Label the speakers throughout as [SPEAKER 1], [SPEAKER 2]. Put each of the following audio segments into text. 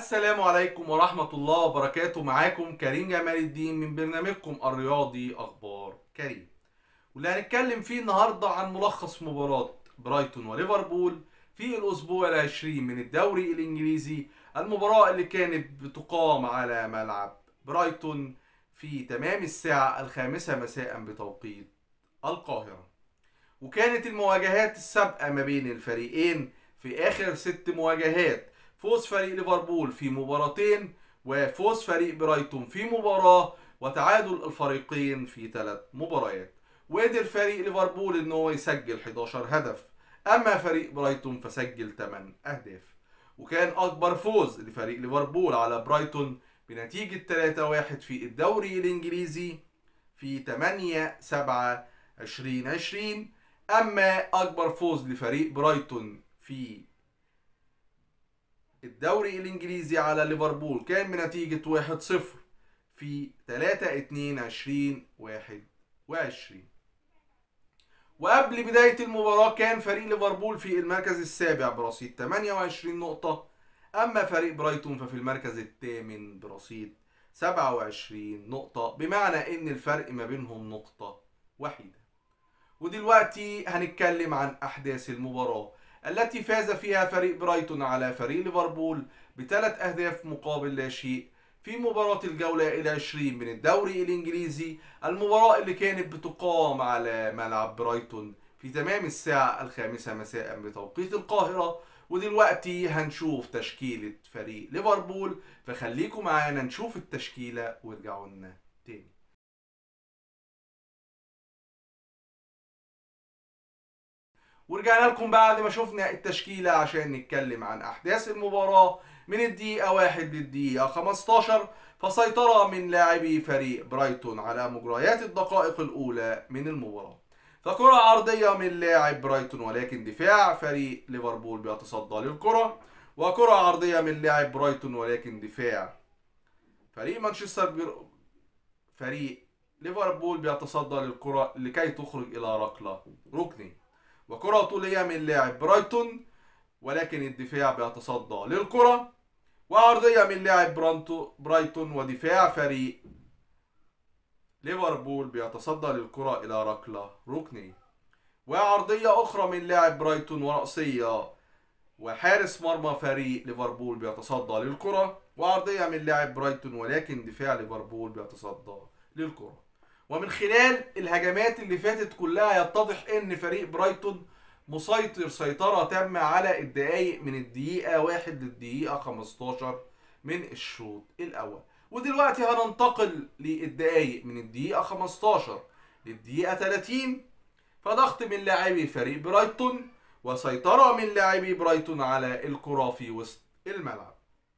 [SPEAKER 1] السلام عليكم ورحمة الله وبركاته معاكم كريم جمال الدين من برنامجكم الرياضي أخبار كريم واللي هنتكلم فيه النهاردة عن ملخص مباراة برايتون وليفربول في الأسبوع العشرين من الدوري الإنجليزي المباراة اللي كانت بتقام على ملعب برايتون في تمام الساعة الخامسة مساء بتوقيت القاهرة وكانت المواجهات السابقة ما بين الفريقين في آخر ست مواجهات فوز فريق ليفربول في مباراتين وفوز فريق برايتون في مباراة وتعادل الفريقين في ثلاث مباريات وقدر فريق ليفربول ان هو يسجل 11 هدف اما فريق برايتون فسجل 8 اهداف وكان اكبر فوز لفريق ليفربول على برايتون بنتيجة 3-1 في الدوري الانجليزي في 8 7 2020 اما اكبر فوز لفريق برايتون في الدوري الانجليزي على ليفربول كان بنتيجة 1-0 في 3 2 20 21 وقبل بداية المباراة كان فريق ليفربول في المركز السابع برصيد 28 نقطة أما فريق برايتون ففي المركز الثامن برصيد 27 نقطة بمعنى إن الفرق ما بينهم نقطة وحيدة ودلوقتي هنتكلم عن أحداث المباراة التي فاز فيها فريق برايتون على فريق ليفربول بثلاث أهداف مقابل لا شيء في مباراة الجولة العشرين من الدوري الإنجليزي المباراة اللي كانت بتقام على ملعب برايتون في تمام الساعة الخامسة مساء بتوقيت القاهرة ودلوقتي هنشوف تشكيلة فريق ليفربول فخليكم معانا نشوف التشكيلة وارجعوا لنا تاني ورجعنا لكم بعد ما شفنا التشكيلة عشان نتكلم عن أحداث المباراة من الدقيقة واحد للدقيقة 15 فسيطرة من لاعبي فريق برايتون على مجريات الدقائق الأولى من المباراة فكرة عرضية من لاعب برايتون ولكن دفاع فريق ليفربول بيتصدى للكرة وكرة عرضية من لاعب برايتون ولكن دفاع فريق مانشستر بير... فريق ليفربول بيتصدى للكرة لكي تخرج إلى ركلة ركني وكرة طولية من لاعب برايتون ولكن الدفاع بيتصدى للكرة وعرضية من لاعب برانتو برايتون ودفاع فريق ليفربول بيتصدى للكرة إلى ركلة ركنية وعرضية أخرى من لاعب برايتون ورأسية وحارس مرمى فريق ليفربول بيتصدى للكرة وعرضية من لاعب برايتون ولكن دفاع ليفربول بيتصدى للكرة ومن خلال الهجمات اللي فاتت كلها يتضح ان فريق برايتون مسيطر سيطرة تامة على الدقايق من الدقيقة واحد للدقيقة 15 من الشوط الأول ودلوقتي هننتقل للدقايق من الدقيقة 15 للدقيقة 30 فضغط من لاعبي فريق برايتون وسيطرة من لاعبي برايتون على الكرة في وسط الملعب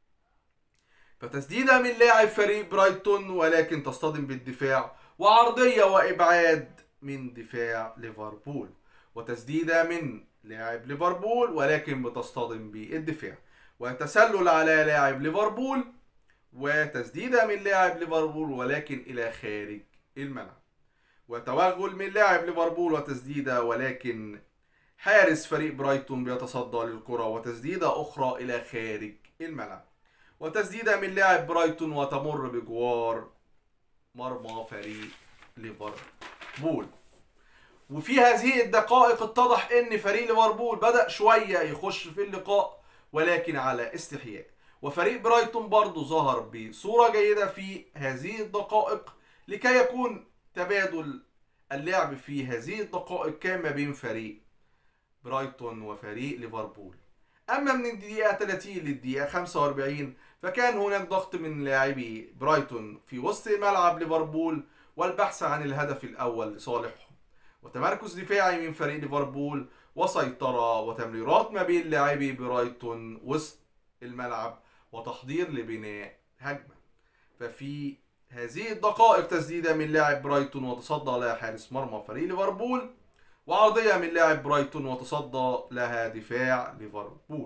[SPEAKER 1] فتسديدة من لاعب فريق برايتون ولكن تصطدم بالدفاع وعرضية وإبعاد من دفاع ليفربول وتسديدة من لاعب ليفربول ولكن بتصطدم بالدفاع وتسلل على لاعب ليفربول وتسديدة من لاعب ليفربول ولكن إلى خارج الملعب وتوغل من لاعب ليفربول وتسديدة ولكن حارس فريق برايتون بيتصدى للكرة وتسديدة أخرى إلى خارج الملعب وتسديدة من لاعب برايتون وتمر بجوار مرمى فريق ليفربول وفي هذه الدقائق اتضح ان فريق ليفربول بدأ شوية يخش في اللقاء ولكن على استحياء وفريق برايتون برضه ظهر بصورة جيدة في هذه الدقائق لكي يكون تبادل اللعب في هذه الدقائق كان ما بين فريق برايتون وفريق ليفربول اما من الدقيقة 30 للدقيقة 45 فكان هناك ضغط من لاعبي برايتون في وسط ملعب ليفربول والبحث عن الهدف الاول لصالحهم وتمركز دفاعي من فريق ليفربول وسيطرة وتمريرات ما بين لاعبي برايتون وسط الملعب وتحضير لبناء هجمة ففي هذه الدقائق تسديدة من لاعب برايتون وتصدى لها حارس مرمى فريق ليفربول وعرضية من لاعب برايتون وتصدى لها دفاع ليفربول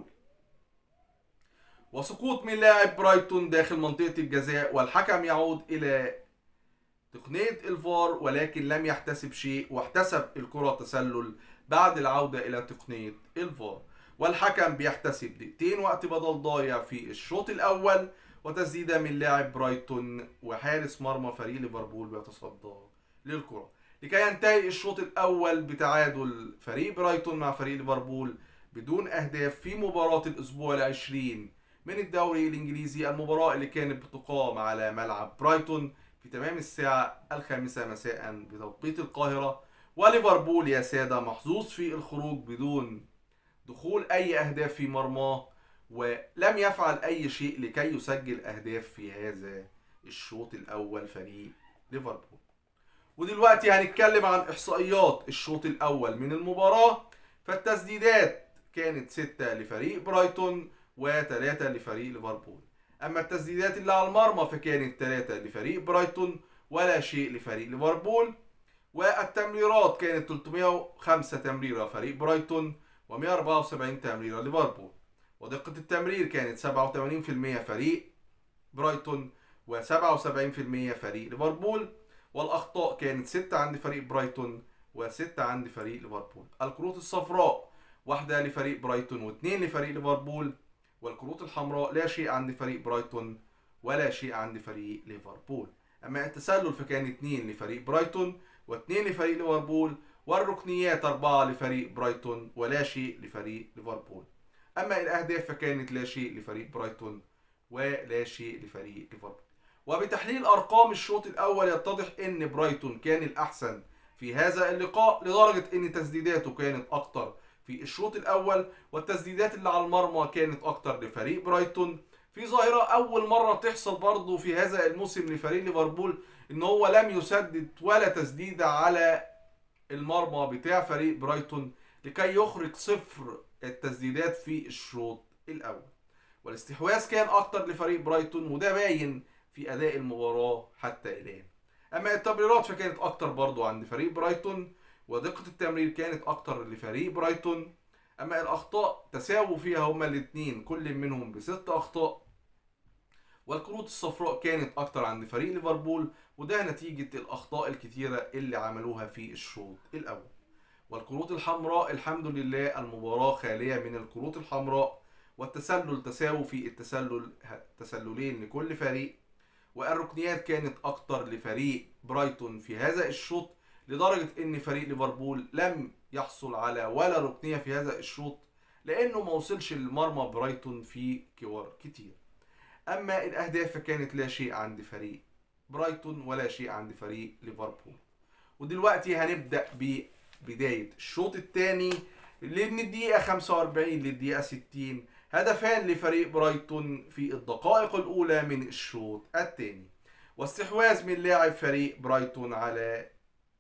[SPEAKER 1] وسقوط من لاعب برايتون داخل منطقة الجزاء والحكم يعود إلى تقنية الفار ولكن لم يحتسب شيء واحتسب الكرة تسلل بعد العودة إلى تقنية الفار والحكم بيحتسب دقيقتين وقت بدل ضايع في الشوط الاول وتسديده من لاعب برايتون وحارس مرمى فريق ليفربول بيتصدى للكره لكي ينتهي الشوط الاول بتعادل فريق برايتون مع فريق ليفربول بدون اهداف في مباراه الاسبوع العشرين من الدوري الانجليزي المباراه اللي كانت بتقام على ملعب برايتون في تمام الساعه الخامسه مساء بتوقيت القاهره وليفربول يا ساده محظوظ في الخروج بدون دخول اي اهداف في مرماه ولم يفعل اي شيء لكي يسجل اهداف في هذا الشوط الاول فريق ليفربول ودلوقتي هنتكلم عن احصائيات الشوط الاول من المباراه فالتسديدات كانت ستة لفريق برايتون وثلاثة لفريق ليفربول اما التسديدات اللي على المرمى فكانت ثلاثة لفريق برايتون ولا شيء لفريق ليفربول والتمريرات كانت 305 تمريره فريق برايتون و174 تمريره ليفربول ودقة التمرير كانت 87% فريق برايتون و77% فريق ليفربول والاخطاء كانت 6 عند فريق برايتون و6 عند فريق ليفربول الكروت الصفراء واحدة لفريق برايتون واثنين لفريق ليفربول والكروت الحمراء لا شيء عند فريق برايتون ولا شيء عند فريق ليفربول اما التسلل فكان اثنين لفريق برايتون واثنين لفريق ليفربول والركنيات أربعة لفريق برايتون ولا شيء لفريق ليفربول أما الأهداف فكانت لا شيء لفريق برايتون ولا شيء لفريق ليفربول وبتحليل أرقام الشوط الأول يتضح أن برايتون كان الأحسن في هذا اللقاء لدرجة أن تسديداته كانت أكتر في الشوط الأول والتسديدات اللي على المرمى كانت أكتر لفريق برايتون في ظاهرة أول مرة تحصل برضه في هذا الموسم لفريق ليفربول إن هو لم يسدد ولا تسديدة على المرمى بتاع فريق برايتون لكي يخرج صفر التسديدات في الشوط الأول والاستحواذ كان أكتر لفريق برايتون وده باين في أداء المباراة حتى الآن أما التمريرات فكانت أكتر برضو عند فريق برايتون ودقة التمرير كانت أكتر لفريق برايتون أما الأخطاء تساووا فيها هما الاثنين كل منهم بست أخطاء والكروت الصفراء كانت أكتر عند فريق ليفربول وده نتيجة الأخطاء الكتيرة اللي عملوها في الشوط الأول والكروت الحمراء الحمد لله المباراة خالية من الكروت الحمراء والتسلل تساوي في التسلل تسللين لكل فريق والركنيات كانت أكتر لفريق برايتون في هذا الشوط لدرجة إن فريق ليفربول لم يحصل على ولا ركنية في هذا الشوط لأنه ما وصلش لمرمى برايتون في كور كتير أما الأهداف فكانت لا شيء عند فريق برايتون ولا شيء عند فريق ليفربول ودلوقتي هنبدأ ببداية الشوط الثاني من الدقيقة 45 للدقيقة 60 هدفان لفريق برايتون في الدقائق الأولى من الشوط الثاني واستحواذ من لاعب فريق برايتون على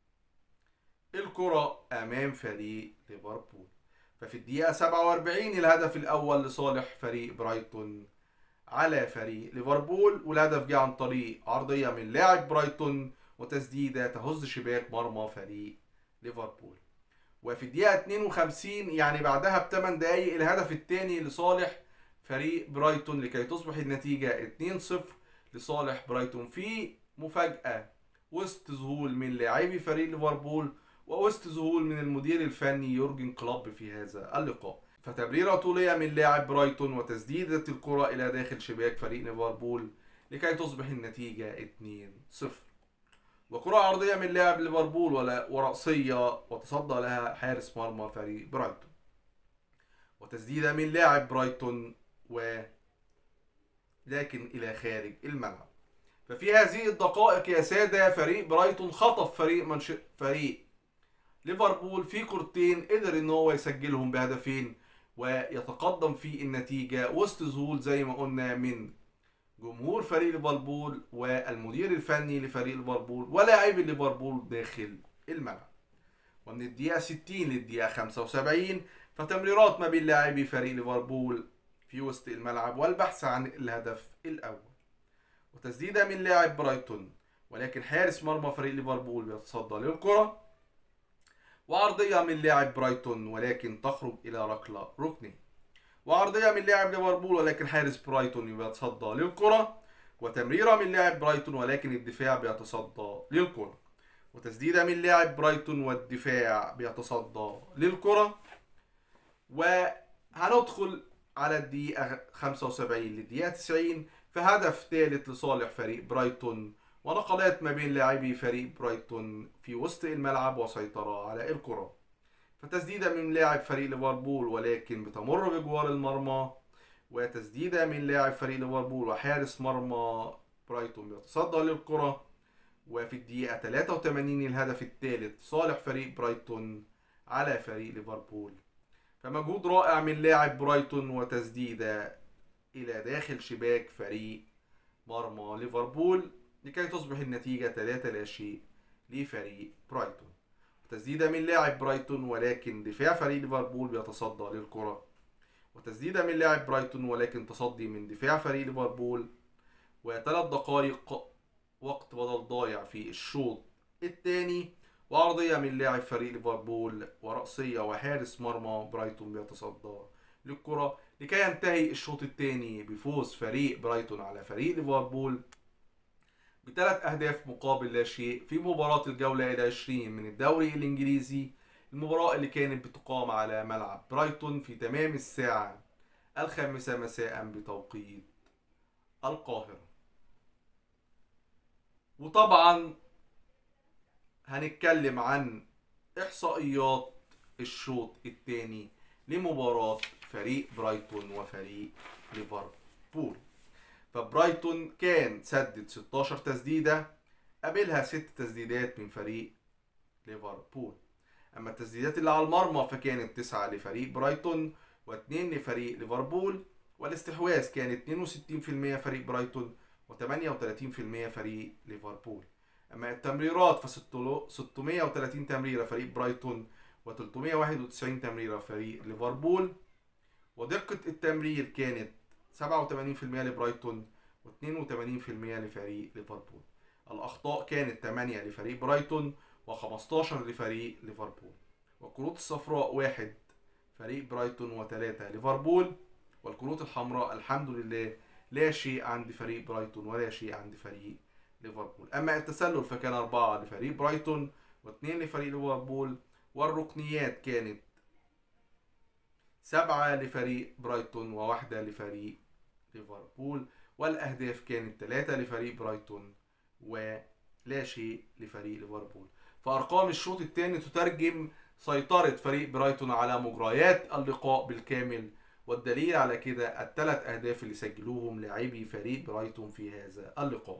[SPEAKER 1] الكرة أمام فريق ليفربول ففي الدقيقة 47 الهدف الأول لصالح فريق برايتون على فريق ليفربول والهدف جه عن طريق عرضية من لاعب برايتون وتسديدة تهز شباك مرمى فريق ليفربول وفي الدقيقة 52 يعني بعدها بثمان دقايق الهدف الثاني لصالح فريق برايتون لكي تصبح النتيجة 2-0 لصالح برايتون في مفاجأة وسط ذهول من لاعبي فريق ليفربول ووسط ذهول من المدير الفني يورجن كلوب في هذا اللقاء فتمريرة طولية من لاعب برايتون وتسديدة الكرة إلى داخل شباك فريق ليفربول لكي تصبح النتيجة 2-0 وكرة عرضية من لاعب ليفربول ورأسية وتصدى لها حارس مرمى فريق برايتون وتسديدة من لاعب برايتون و لكن إلى خارج الملعب ففي هذه الدقائق يا سادة فريق برايتون خطف فريق منش... فريق ليفربول في كورتين قدر ان هو يسجلهم بهدفين ويتقدم في النتيجة وسط ذهول زي ما قلنا من جمهور فريق ليفربول والمدير الفني لفريق ليفربول ولاعبي ليفربول داخل الملعب ومن الدقيقة 60 للدقيقة 75 فتمريرات ما بين لاعبي فريق ليفربول في وسط الملعب والبحث عن الهدف الأول وتسديدة من لاعب برايتون ولكن حارس مرمى فريق ليفربول بيتصدى للكرة وعرضية من لاعب برايتون ولكن تخرج إلى ركلة ركنية وعرضية من لاعب ليفربول ولكن حارس برايتون بيتصدى للكرة وتمريرة من لاعب برايتون ولكن الدفاع بيتصدى للكرة وتسديدة من لاعب برايتون والدفاع بيتصدى للكرة هندخل على الدقيقة 75 للدقيقة 90 في هدف ثالث لصالح فريق برايتون ونقلات ما بين لاعبي فريق برايتون في وسط الملعب وسيطرة على الكرة فتسديدة من لاعب فريق ليفربول ولكن بتمر بجوار المرمى وتسديدة من لاعب فريق ليفربول وحارس مرمى برايتون بيتصدى للكرة وفي الدقيقة 83 الهدف الثالث صالح فريق برايتون على فريق ليفربول فمجهود رائع من لاعب برايتون وتسديدة إلى داخل شباك فريق مرمى ليفربول لكي تصبح النتيجة 3 لا شيء لفريق برايتون تسديدة من لاعب برايتون ولكن دفاع فريق ليفربول بيتصدى للكرة وتسديدة من لاعب برايتون ولكن تصدي من دفاع فريق ليفربول وثلاث دقائق وقت بدل ضايع في الشوط الثاني وعرضية من لاعب فريق ليفربول ورأسية وحارس مرمى برايتون بيتصدى للكرة لكي ينتهي الشوط الثاني بفوز فريق برايتون على فريق ليفربول بثلاث أهداف مقابل لا شيء في مباراة الجولة العشرين من الدوري الإنجليزي المباراة اللي كانت بتقام على ملعب برايتون في تمام الساعة الخامسة مساء بتوقيت القاهرة وطبعا هنتكلم عن إحصائيات الشوط الثاني لمباراة فريق برايتون وفريق ليفربول فبرايتون كان سدد 16 تسديدة قابلها 6 تسديدات من فريق ليفربول أما التسديدات اللي على المرمى فكانت 9 لفريق برايتون و2 لفريق ليفربول والاستحواذ كان 62% فريق برايتون و38% فريق ليفربول أما التمريرات ف 630 تمريرة فريق برايتون و391 تمريرة فريق ليفربول ودقة التمرير كانت 87% لبرايتون و82% لفريق ليفربول الأخطاء كانت 8 لفريق برايتون و15 لفريق ليفربول والكروت الصفراء واحد فريق برايتون وثلاثة ليفربول والكروت الحمراء الحمد لله لا شيء عند فريق برايتون ولا شيء عند فريق ليفربول أما التسلل فكان أربعة لفريق برايتون واثنين لفريق ليفربول والركنيات كانت سبعة لفريق برايتون وواحدة لفريق ليفربول والأهداف كانت ثلاثة لفريق برايتون ولا شيء لفريق ليفربول فأرقام الشوط الثاني تترجم سيطرة فريق برايتون على مجريات اللقاء بالكامل والدليل على كده الثلاث أهداف اللي سجلوهم لاعبي فريق برايتون في هذا اللقاء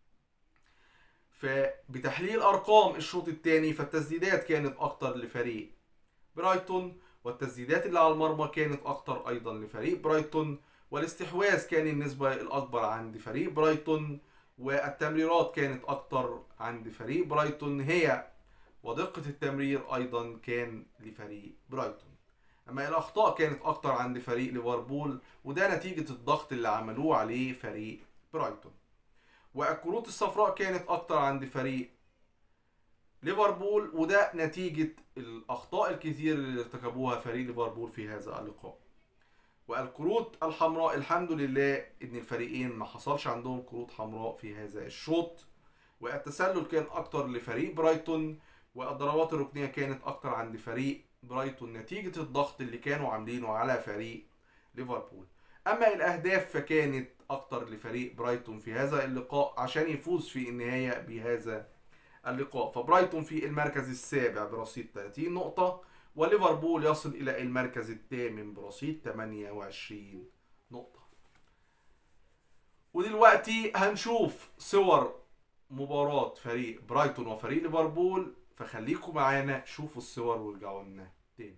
[SPEAKER 1] فبتحليل أرقام الشوط الثاني فالتسديدات كانت أكتر لفريق برايتون والتسديدات اللي على المرمى كانت أكتر أيضا لفريق برايتون والاستحواذ كان النسبة الأكبر عند فريق برايتون والتمريرات كانت أكتر عند فريق برايتون هي ودقة التمرير أيضا كان لفريق برايتون أما الأخطاء كانت أكتر عند فريق ليفربول وده نتيجة الضغط اللي عملوه عليه فريق برايتون والكروت الصفراء كانت أكتر عند فريق ليفربول وده نتيجة الأخطاء الكثير اللي ارتكبوها فريق ليفربول في هذا اللقاء والكروت الحمراء الحمد لله ان الفريقين ما حصلش عندهم كروت حمراء في هذا الشوط والتسلل كان اكتر لفريق برايتون والضربات الركنيه كانت اكتر عند فريق برايتون نتيجه الضغط اللي كانوا عاملينه على فريق ليفربول اما الاهداف فكانت اكتر لفريق برايتون في هذا اللقاء عشان يفوز في النهايه بهذا اللقاء فبرايتون في المركز السابع برصيد 30 نقطه وليفربول يصل إلى المركز الثامن برصيد 28 نقطة ودلوقتي هنشوف صور مباراة فريق برايتون وفريق ليفربول فخليكم معانا شوفوا الصور وارجعوا لنا تاني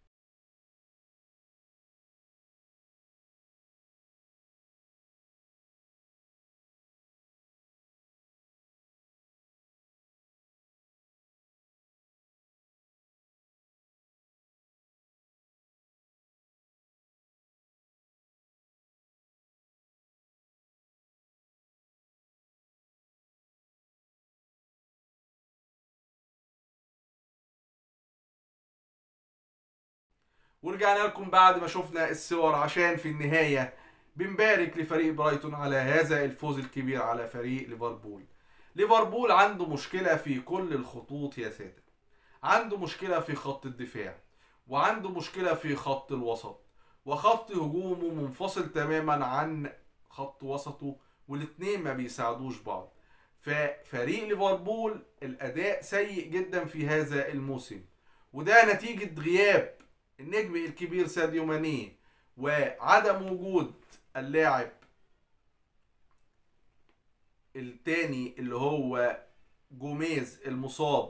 [SPEAKER 1] ورجعنا لكم بعد ما شفنا الصور عشان في النهاية بنبارك لفريق برايتون على هذا الفوز الكبير على فريق ليفربول ليفربول عنده مشكلة في كل الخطوط يا سادة عنده مشكلة في خط الدفاع وعنده مشكلة في خط الوسط وخط هجومه منفصل تماما عن خط وسطه والاتنين ما بيساعدوش بعض ففريق ليفربول الاداء سيء جدا في هذا الموسم وده نتيجة غياب النجم الكبير ساديو ماني وعدم وجود اللاعب التاني اللي هو جوميز المصاب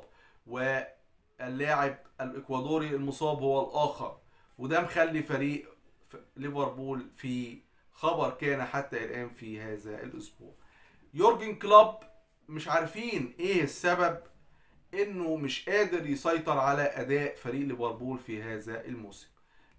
[SPEAKER 1] واللاعب الاكوادوري المصاب هو الاخر وده مخلي فريق ليفربول في خبر كان حتى الان في هذا الاسبوع يورجن كلوب مش عارفين ايه السبب انه مش قادر يسيطر على اداء فريق ليفربول في هذا الموسم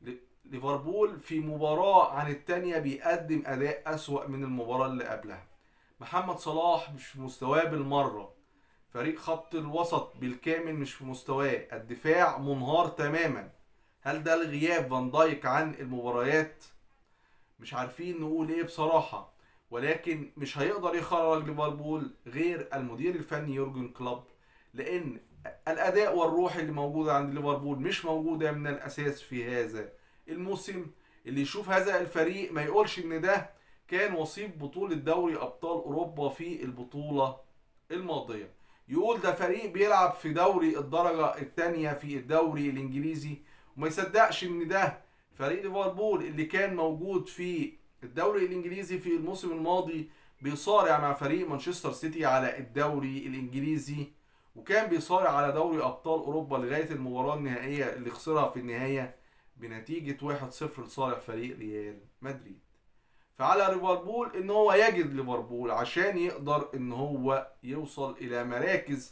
[SPEAKER 1] ليفربول في مباراة عن التانية بيقدم اداء اسوأ من المباراة اللي قبلها محمد صلاح مش في مستواه بالمرة فريق خط الوسط بالكامل مش في مستواه الدفاع منهار تماما هل ده الغياب فان دايك عن المباريات مش عارفين نقول ايه بصراحة ولكن مش هيقدر يخرج ليفربول غير المدير الفني يورجن كلوب لان الاداء والروح اللي موجوده عند ليفربول مش موجوده من الاساس في هذا الموسم اللي يشوف هذا الفريق ما يقولش ان ده كان وصيف بطولة دوري ابطال اوروبا في البطولة الماضية يقول ده فريق بيلعب في دوري الدرجة الثانية في الدوري الانجليزي وما يصدقش ان ده فريق ليفربول اللي كان موجود في الدوري الانجليزي في الموسم الماضي بيصارع مع فريق مانشستر سيتي على الدوري الانجليزي وكان بيصارع على دوري ابطال اوروبا لغايه المباراه النهائيه اللي خسرها في النهايه بنتيجه 1-0 لصالح فريق ريال مدريد فعلى ليفربول ان هو يجد ليفربول عشان يقدر ان هو يوصل الى مراكز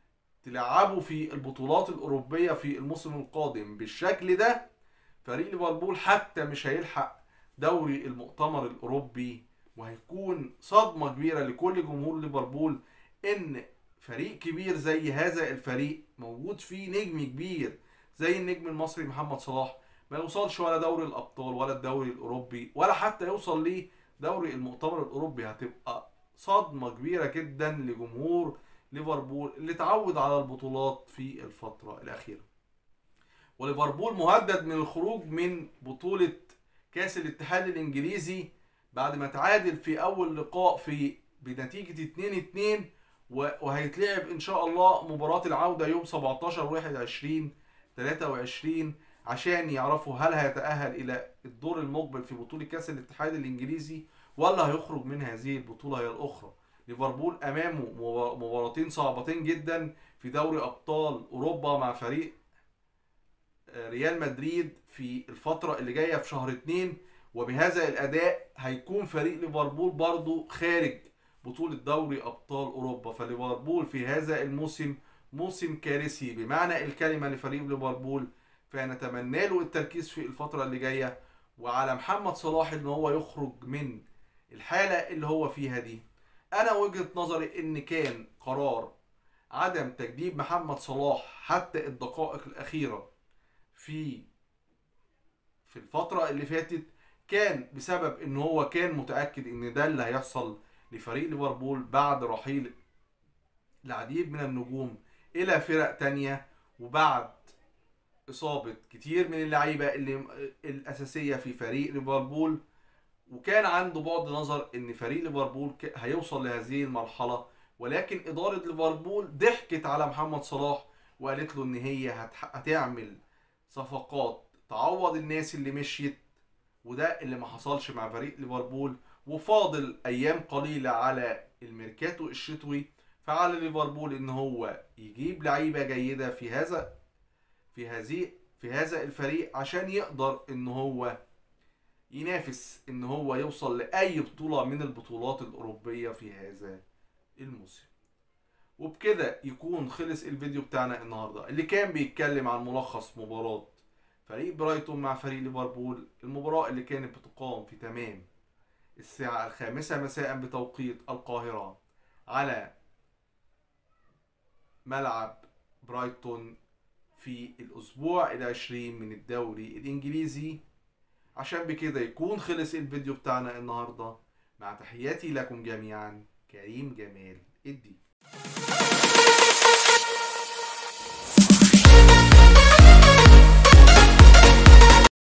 [SPEAKER 1] تلعبه في البطولات الاوروبيه في الموسم القادم بالشكل ده فريق ليفربول حتى مش هيلحق دوري المؤتمر الاوروبي وهيكون صدمه كبيره لكل جمهور ليفربول ان فريق كبير زي هذا الفريق موجود فيه نجم كبير زي النجم المصري محمد صلاح ما يوصلش ولا دوري الابطال ولا الدوري الاوروبي ولا حتى يوصل ليه دوري المؤتمر الاوروبي هتبقى صدمه كبيره جدا لجمهور ليفربول اللي اتعود على البطولات في الفتره الاخيره وليفربول مهدد من الخروج من بطوله كاس الاتحاد الانجليزي بعد ما تعادل في اول لقاء في بنتيجه 2 2 وهيتلعب ان شاء الله مباراه العوده يوم 17 21 23 عشان يعرفوا هل هيتأهل إلى الدور المقبل في بطولة كأس الاتحاد الإنجليزي ولا هيخرج من هذه البطولة هي الأخرى. ليفربول أمامه مباراتين صعبتين جدا في دوري أبطال أوروبا مع فريق ريال مدريد في الفترة اللي جاية في شهر اتنين وبهذا الأداء هيكون فريق ليفربول برضو خارج بطولة دوري أبطال أوروبا فليفربول في هذا الموسم موسم كارثي بمعنى الكلمة لفريق ليفربول فنتمنى له التركيز في الفترة اللي جاية وعلى محمد صلاح ان هو يخرج من الحالة اللي هو فيها دي انا وجهة نظري ان كان قرار عدم تجديد محمد صلاح حتى الدقائق الاخيرة في في الفترة اللي فاتت كان بسبب ان هو كان متأكد ان ده اللي هيحصل لفريق ليفربول بعد رحيل العديد من النجوم الى فرق تانية وبعد اصابه كتير من اللعيبه اللي الاساسيه في فريق ليفربول وكان عنده بعد نظر ان فريق ليفربول هيوصل لهذه المرحله ولكن اداره ليفربول ضحكت على محمد صلاح وقالت له ان هي هتعمل صفقات تعوض الناس اللي مشيت وده اللي ما حصلش مع فريق ليفربول وفاضل ايام قليله على الميركاتو الشتوي فعلى ليفربول ان هو يجيب لعيبه جيده في هذا في هذه في هذا الفريق عشان يقدر ان هو ينافس ان هو يوصل لاي بطولة من البطولات الاوروبية في هذا الموسم وبكده يكون خلص الفيديو بتاعنا النهاردة اللي كان بيتكلم عن ملخص مباراة فريق برايتون مع فريق ليفربول المباراة اللي كانت بتقام في تمام الساعة الخامسة مساء بتوقيت القاهرة على ملعب برايتون في الأسبوع العشرين من الدوري الإنجليزي عشان بكده يكون خلص الفيديو بتاعنا النهاردة مع تحياتي لكم جميعا كريم جمال الدين